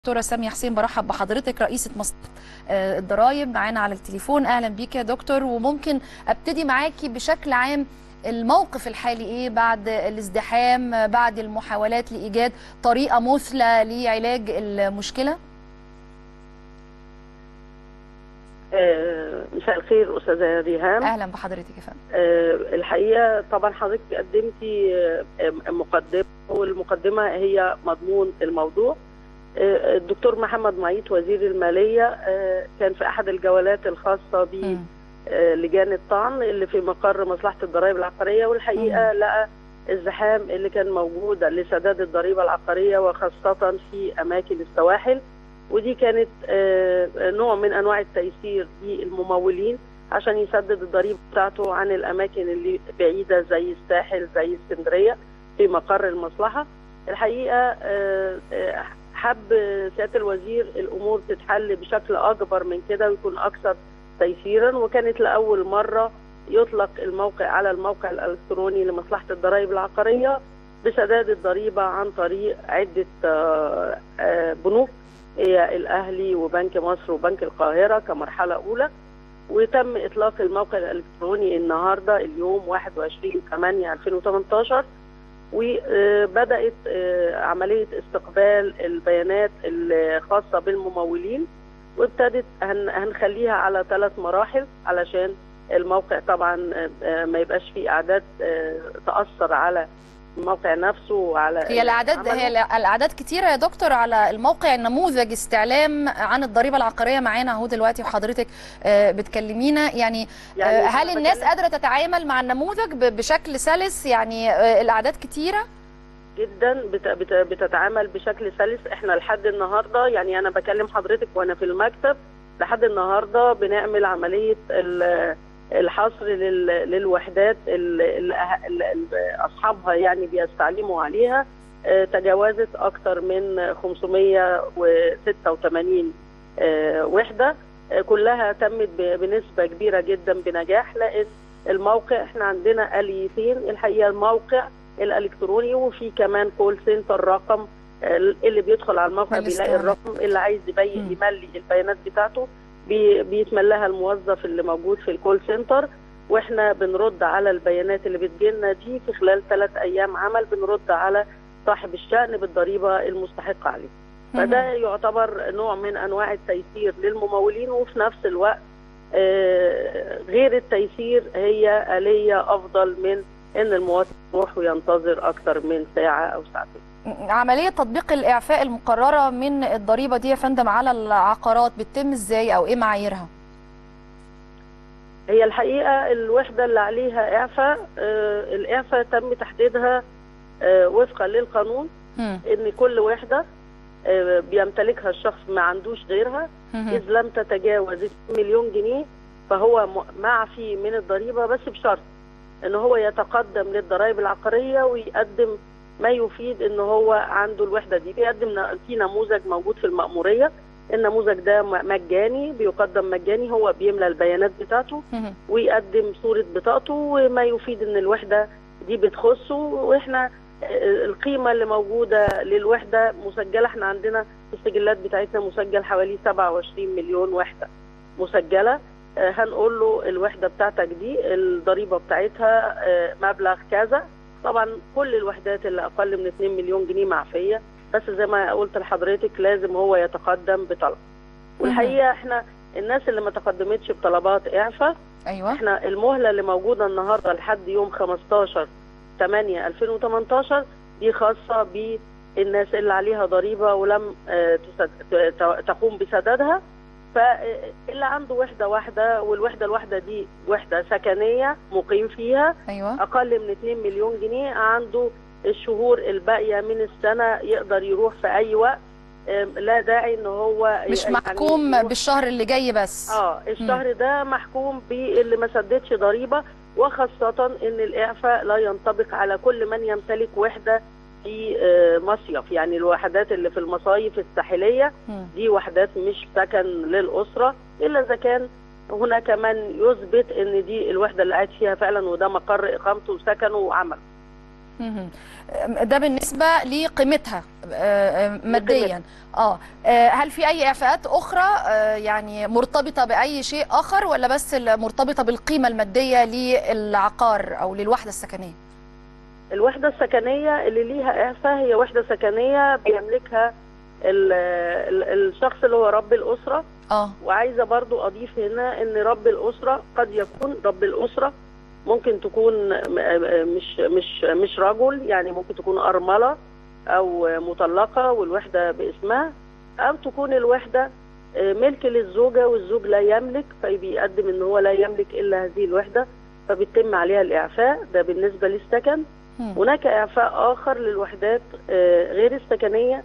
دكتورة سامية حسين برحب بحضرتك رئيسة مصلحة آه، الضرايب معانا على التليفون أهلا بيك يا دكتور وممكن أبتدي معاكي بشكل عام الموقف الحالي إيه بعد الازدحام آه، بعد المحاولات لإيجاد طريقة مثلى لعلاج المشكلة آه، مساء الخير استاذه ريهام أهلا بحضرتك يا فندم آه، الحقيقه طبعا حضرتك قدمتي آه، مقدمه والمقدمه هي مضمون الموضوع آه، الدكتور محمد معيط وزير الماليه آه، كان في احد الجولات الخاصه ب مم. آه، لجان الطعن اللي في مقر مصلحه الضرائب العقاريه والحقيقه لقى الزحام اللي كان موجود لسداد الضريبه العقاريه وخاصه في اماكن السواحل ودي كانت آه، نوع من انواع التيسير للممولين عشان يسدد الضريبه بتاعته عن الاماكن اللي بعيده زي الساحل زي اسكندريه في مقر المصلحه الحقيقه آه، آه، حب سياده الوزير الامور تتحل بشكل اكبر من كده ويكون اكثر تيسيرا وكانت لاول مره يطلق الموقع على الموقع الالكتروني لمصلحه الضرائب العقاريه بسداد الضريبه عن طريق عده آه، آه، بنوك هي الاهلي وبنك مصر وبنك القاهره كمرحله اولى وتم اطلاق الموقع الالكتروني النهارده اليوم 21 8 2018 وبدات آه، عمليه استقبال البيانات الخاصه بالممولين وابتدت هن- هنخليها على ثلاث مراحل علشان الموقع طبعا آه، ما يبقاش فيه اعداد آه، تاثر على الموقع نفسه وعلى هي الأعداد عمله. هي الأعداد كتيرة يا دكتور على الموقع نموذج استعلام عن الضريبة العقارية معانا أهو دلوقتي وحضرتك آه، بتكلمينا يعني يعني آه، هل أنا الناس بكلم- قادرة تتعامل مع النموذج ب- بشكل سلس يعني آه، الأعداد كتيرة؟ جدا بت- بت- بتتعامل بشكل سلس احنا لحد النهارده يعني انا بكلم حضرتك وانا في المكتب لحد النهارده بنعمل عمليه ال- الحصر لل- للوحدات اللي اللي اصحابها يعني بيستعلموا عليها اه، تجاوزت اكثر من 586 اه، وحده اه، كلها تمت ب- بنسبه كبيره جدا بنجاح لان الموقع احنا عندنا اليتين الحقيقه الموقع الالكتروني وفي كمان كول سنتر رقم آه، اللي بيدخل على الموقع بيلاقي الاستعلام. الرقم اللي عايز يبين مم. يملي البيانات بتاعته بي- بيتملاها الموظف اللي موجود في الكول سنتر واحنا بنرد على البيانات اللي بتجيلنا دي في خلال ثلاث ايام عمل بنرد على صاحب الشأن بالضريبه المستحقه عليه فده يعتبر نوع من انواع التيسير للممولين وفي نفس الوقت آه، غير التيسير هي آلية أفضل من إن المواطن يروح وينتظر أكثر من ساعة أو ساعتين. عملية تطبيق الإعفاء المقررة من الضريبة دي يا فندم على العقارات بتتم إزاي أو إيه معاييرها؟ هي الحقيقة الوحدة اللي عليها إعفاء آه، الإعفاء تم تحديدها آه، وفقا للقانون مم. إن كل وحدة آه، بيمتلكها الشخص ما عندوش غيرها مم. إذ لم تتجاوز 2 مليون جنيه فهو م- معفي من الضريبة بس بشرط إن هو يتقدم للضرائب العقارية ويقدم ما يفيد إن هو عنده الوحدة دي بيقدم ن- في نموذج موجود في المأمورية النموذج ده م- مجاني بيقدم مجاني هو بيملى البيانات بتاعته مم. ويقدم صورة بطاقته وما يفيد ان الوحدة دي بتخصه واحنا آه، القيمة اللي موجودة للوحدة مسجلة احنا عندنا في السجلات بتاعتنا مسجل حوالي 27 مليون وحدة مسجلة آه، هنقول له الوحدة بتاعتك دي الضريبة بتاعتها آه، مبلغ كذا طبعا كل الوحدات اللي اقل من 2 مليون جنيه معفية بس زي ما قلت لحضرتك لازم هو يتقدم بطلب والحقيقة احنا الناس اللي ما تقدمتش بطلبات اعفاء أيوه احنا المهله اللي موجوده النهارده لحد يوم 15 8 2018 دي خاصه بالناس اللي عليها ضريبه ولم آه، تسد- ت- تقوم بسدادها فاللي عنده وحده واحده والوحده الواحده دي وحده سكنيه مقيم فيها أيوه اقل من 2 مليون جنيه عنده الشهور الباقيه من السنه يقدر يروح في اي وقت آم، لا داعي ان هو مش يعني محكوم يروح بالشهر اللي جاي بس اه الشهر ده محكوم باللي ما سددش ضريبه وخاصه ان الاعفاء لا ينطبق على كل من يمتلك وحده في آه، مصيف يعني الوحدات اللي في المصايف الساحليه مم. دي وحدات مش سكن للاسره الا اذا كان هناك من يثبت ان دي الوحده اللي قاعد فيها فعلا وده مقر اقامته وسكنه وعمل مهم. ده بالنسبة لقيمتها آه، آه، ماديا اه آه، هل في اي اعفاءات اخرى آه، يعني مرتبطة باي شيء اخر ولا بس مرتبطة بالقيمة المادية للعقار او للوحدة السكنية الوحدة السكنية اللي ليها إعفاء هي وحدة سكنية بيملكها ال- ال- الشخص اللي هو رب الأسرة اه وعايزة برضو أضيف هنا إن رب الأسرة قد يكون رب الأسرة ممكن تكون م- م- مش مش مش رجل يعني ممكن تكون أرملة أو مطلقة والوحدة باسمها أو تكون الوحدة آه، ملك للزوجة والزوج لا يملك فبيقدم إن هو لا يملك إلا هذه الوحدة فبيتم عليها الإعفاء ده بالنسبة للسكن مم. هناك إعفاء آخر للوحدات آه، غير السكنية